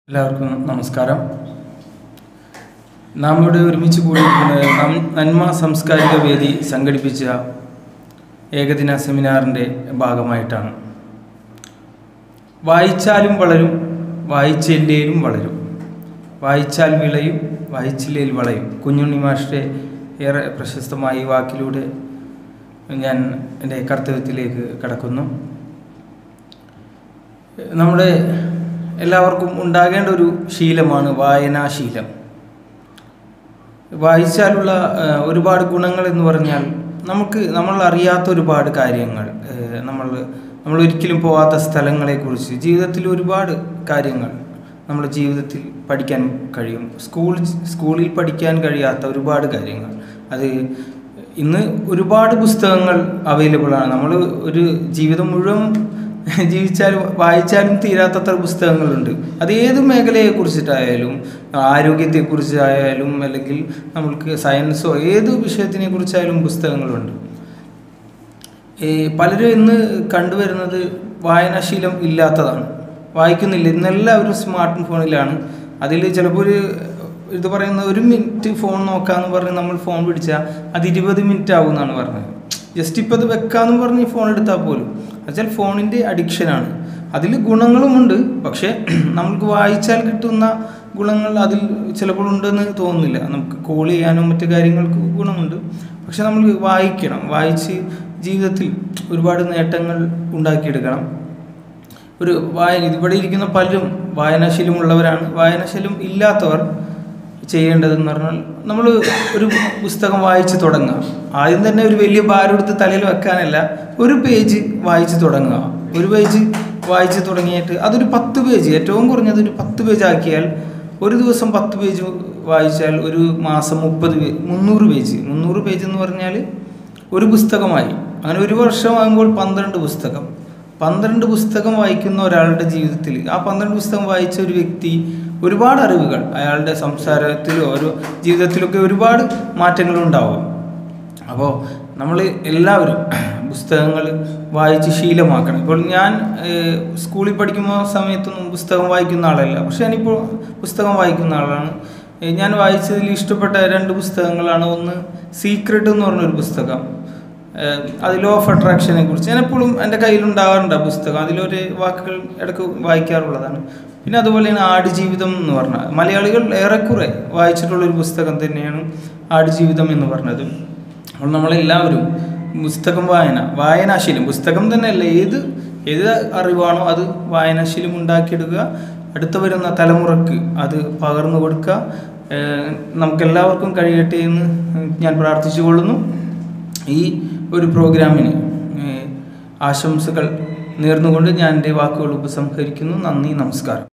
എല്ലാവർക്കും നമസ്കാരം നാം ഇവിടെ ഒരുമിച്ച് കൂടിയിരിക്കുന്നത് നം- നന്മ സാംസ്കാരിക വേദി സംഘടിപ്പിച്ച ഏകദിന സെമിനാറിൻ്റെ ഭാഗമായിട്ടാണ് വായിച്ചാലും വളരും വായിച്ചില്ലേലും വളരും വായിച്ചാൽ വിളയും വായിച്ചില്ലേൽ വളയും കുഞ്ഞുണ്ണി മാഷിൻ്റെ ഏറെ പ്രശസ്തമായ ഈ വാക്കിലൂടെ ഞാൻ എൻ്റെ കർത്തവ്യത്തിലേക്ക് കടക്കുന്നു നമ്മുടെ എല്ലാവർക്കും ഉണ്ടാകേണ്ട ഒരു ശീലമാണ് വായനാശീലം വായിച്ചാലുള്ള ആ, ഒരുപാട് ഗുണങ്ങൾ എന്ന് പറഞ്ഞാൽ നമുക്ക് നമ്മൾ അറിയാത്ത ഒരുപാട് കാര്യങ്ങൾ ഏ, നമ്മൾ നമ്മൾ ഒരിക്കലും പോകാത്ത സ്ഥലങ്ങളെക്കുറിച്ച് ജീവിതത്തിൽ ഒരുപാട് കാര്യങ്ങൾ നമ്മുടെ ജീവിതത്തിൽ പഠിക്കാൻ കഴിയും സ്കൂൾ സ്കൂളിൽ പഠിക്കാൻ കഴിയാത്ത ഒരുപാട് കാര്യങ്ങൾ അത് ഇന്ന് ഒരുപാട് പുസ്തകങ്ങൾ അവൈലബിൾ ആണ് നമ്മൾ ഒരു ജീവിതം മുഴുവൻ ജീവിച്ചാലും വായിച്ചാലും തീരാത്തത്ര പുസ്തകങ്ങളുണ്ട് അത് ഏത് മേഖലയെ കുറിച്ചിട്ടായാലും ആരോഗ്യത്തെക്കുറിച്ചായാലും അല്ലെങ്കിൽ നമ്മൾക്ക് സയൻസോ ഏത് വിഷയത്തിനെ കുറിച്ചായാലും പുസ്തകങ്ങളുണ്ട് ഈ പലരും ഇന്ന് കണ്ടുവരുന്നത് വായനാശീലം ഇല്ലാത്തതാണ് വായിക്കുന്നില്ല ഇന്നെല്ലാവരും സ്മാർട്ട് ഫോണിലാണ് അതിൽ ചിലപ്പോൾ ഒരു ഇത് പറയുന്ന ഒരു മിനിറ്റ് ഫോൺ നോക്കാന്ന് പറഞ്ഞ് നമ്മൾ ഫോൺ പിടിച്ചാൽ അത് ഇരുപത് മിനിറ്റ് ആവും എന്നാണ് പറഞ്ഞത് ജസ്റ്റ് ഇപ്പോൾ അത് വെക്കാന്ന് പറഞ്ഞ് ഫോൺ എടുത്താൽ പോലും എന്നുവെച്ചാൽ ഫോണിൻ്റെ അഡിക്ഷനാണ് അതിൽ ഗുണങ്ങളുമുണ്ട് പക്ഷേ നമുക്ക് വായിച്ചാൽ കിട്ടുന്ന ഗുണങ്ങൾ അതിൽ ചിലപ്പോൾ ഉണ്ടെന്ന് തോന്നുന്നില്ല നമുക്ക് കോൾ ചെയ്യാനും മറ്റു കാര്യങ്ങൾക്ക് ഗുണമുണ്ട് പക്ഷെ നമ്മൾ വായിക്കണം വായിച്ച് ജീവിതത്തിൽ ഒരുപാട് നേട്ടങ്ങൾ ഉണ്ടാക്കിയെടുക്കണം ഒരു വായന ഇവിടെ ഇരിക്കുന്ന പലരും വായനാശീലമുള്ളവരാണ് വായനാശീലം ഇല്ലാത്തവർ ചെയ്യേണ്ടതെന്ന് പറഞ്ഞാൽ നമ്മൾ ഒരു പുസ്തകം വായിച്ച് തുടങ്ങുക ആദ്യം തന്നെ ഒരു വലിയ ഭാരം എടുത്ത് തലയിൽ വെക്കാനല്ല ഒരു പേജ് വായിച്ച് തുടങ്ങുക ഒരു പേജ് വായിച്ച് തുടങ്ങിയിട്ട് അതൊരു പത്ത് പേജ് ഏറ്റവും കുറഞ്ഞത് ഒരു പത്ത് പേജ് ആക്കിയാൽ ഒരു ദിവസം പത്ത് പേജ് വായിച്ചാൽ ഒരു മാസം മുപ്പത് പേ മുന്നൂറ് പേജ് മുന്നൂറ് പേജ് എന്ന് പറഞ്ഞാൽ ഒരു പുസ്തകമായി അങ്ങനെ ഒരു വർഷമാകുമ്പോൾ പന്ത്രണ്ട് പുസ്തകം പന്ത്രണ്ട് പുസ്തകം വായിക്കുന്ന ഒരാളുടെ ജീവിതത്തിൽ ആ പന്ത്രണ്ട് പുസ്തകം വായിച്ച ഒരു വ്യക്തി ഒരുപാട് അറിവുകൾ അയാളുടെ സംസാരത്തിലോ ഒരു ജീവിതത്തിലൊക്കെ ഒരുപാട് മാറ്റങ്ങൾ ഉണ്ടാവും അപ്പോൾ നമ്മൾ എല്ലാവരും പുസ്തകങ്ങൾ വായിച്ച് ശീലമാക്കണം ഇപ്പോൾ ഞാൻ ഏഹ്, സ്കൂളിൽ പഠിക്കുമ്പോൾ സമയത്തൊന്നും പുസ്തകം വായിക്കുന്ന ആളല്ല പക്ഷെ ഞാനിപ്പോൾ പുസ്തകം വായിക്കുന്ന ആളാണ് ഏഹ്, ഞാൻ വായിച്ചതിൽ ഇഷ്ടപ്പെട്ട രണ്ട് പുസ്തകങ്ങളാണ് ഒന്ന് സീക്രട്ട് എന്ന് പറഞ്ഞൊരു പുസ്തകം ഏഹ് അത് ലോ ഓഫ് അട്രാക്ഷനെ കുറിച്ച് ഞാൻ എപ്പോഴും എൻ്റെ കയ്യിലുണ്ടാവാറുണ്ട് ആ പുസ്തകം അതിലൊരു വാക്കുകൾ ഇടയ്ക്ക് വായിക്കാറുള്ളതാണ് പിന്നെ അതുപോലെയാണ് ആടുജീവിതം എന്ന് പറഞ്ഞാൽ മലയാളികൾ ഏറെക്കുറെ വായിച്ചിട്ടുള്ള ഒരു പുസ്തകം തന്നെയാണ് ആടുജീവിതം എന്ന് പറഞ്ഞത് അപ്പോൾ നമ്മളെല്ലാവരും പുസ്തകം വായന വായനാശീലം പുസ്തകം തന്നെയല്ല ഏത് ഏത് അറിവാണോ അത് വായനാശീലം ഉണ്ടാക്കിയെടുക്കുക അടുത്ത വരുന്ന തലമുറക്ക് അത് പകർന്നു കൊടുക്കുക ഏഹ് നമുക്കെല്ലാവർക്കും കഴിയട്ടെ എന്ന് ഞാൻ പ്രാർത്ഥിച്ചു കൊള്ളുന്നു ഈ ഒരു പ്രോഗ്രാമിന് ഏഹ്, ആശംസകൾ നേർന്നുകൊണ്ട് ഞാൻ എൻ്റെ വാക്കുകൾ ഉപസംഹരിക്കുന്നു നന്ദി നമസ്കാരം